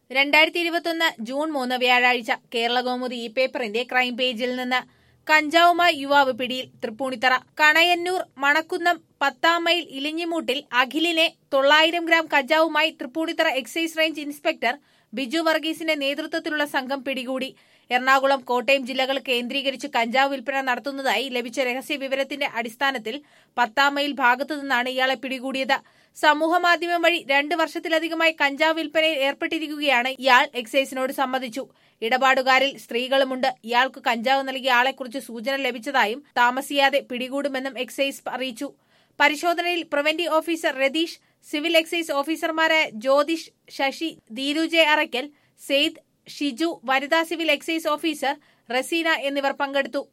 രണ്ടായിരത്തി ഇരുപത്തൊന്ന് ജൂൺ മൂന്ന് വ്യാഴാഴ്ച കേരളകൗമുദി ഈ പേപ്പറിന്റെ ക്രൈം പേജിൽ നിന്ന് കഞ്ചാവുമായി യുവാവ് പിടിയിൽ തൃപ്പൂണിത്തറ കണയന്നൂർ മണക്കുന്നം പത്താം മൈൽ ഇലിഞ്ഞിമൂട്ടിൽ അഖിലിനെ തൊള്ളായിരം ഗ്രാം കഞ്ചാവുമായി Tripunithura excise range inspector Biju വർഗീസിന്റെ നേതൃത്വത്തിലുള്ള സംഘം പിടികൂടി എറണാകുളം കോട്ടയം ജില്ലകൾ കേന്ദ്രീകരിച്ച് കഞ്ചാവ് വിൽപ്പന നടത്തുന്നതായി ലഭിച്ച രഹസ്യ വിവരത്തിന്റെ അടിസ്ഥാനത്തിൽ പത്താം മൈൽ ഭാഗത്തു നിന്നാണ് ഇയാളെ പിടികൂടിയത് സമൂഹമാധ്യമം വഴി രണ്ട് വർഷത്തിലധികമായി കഞ്ചാവ് വിൽപ്പനയിൽ ഏർപ്പെട്ടിരിക്കുകയാണ് ഇയാൾ എക്സൈസിനോട് സമ്മതിച്ചു ഇടപാടുകാരിൽ സ്ത്രീകളുമുണ്ട് ഇയാൾക്ക് കഞ്ചാവ് നൽകിയ ആളെക്കുറിച്ച് സൂചന ലഭിച്ചതായും താമസിയാതെ പിടികൂടുമെന്നും എക്സൈസ് അറിയിച്ചു പരിശോധനയിൽ preventive officer Ratheesh civil excise ഓഫീസർമാരായ ജ്യോതിഷ് ശശി ധീരുജെ അറയ്ക്കൽ സെയ്ദ് ഷിജു വനിതാ സിവിൽ എക്സൈസ് ഓഫീസർ റസീന എന്നിവർ പങ്കെടുത്തു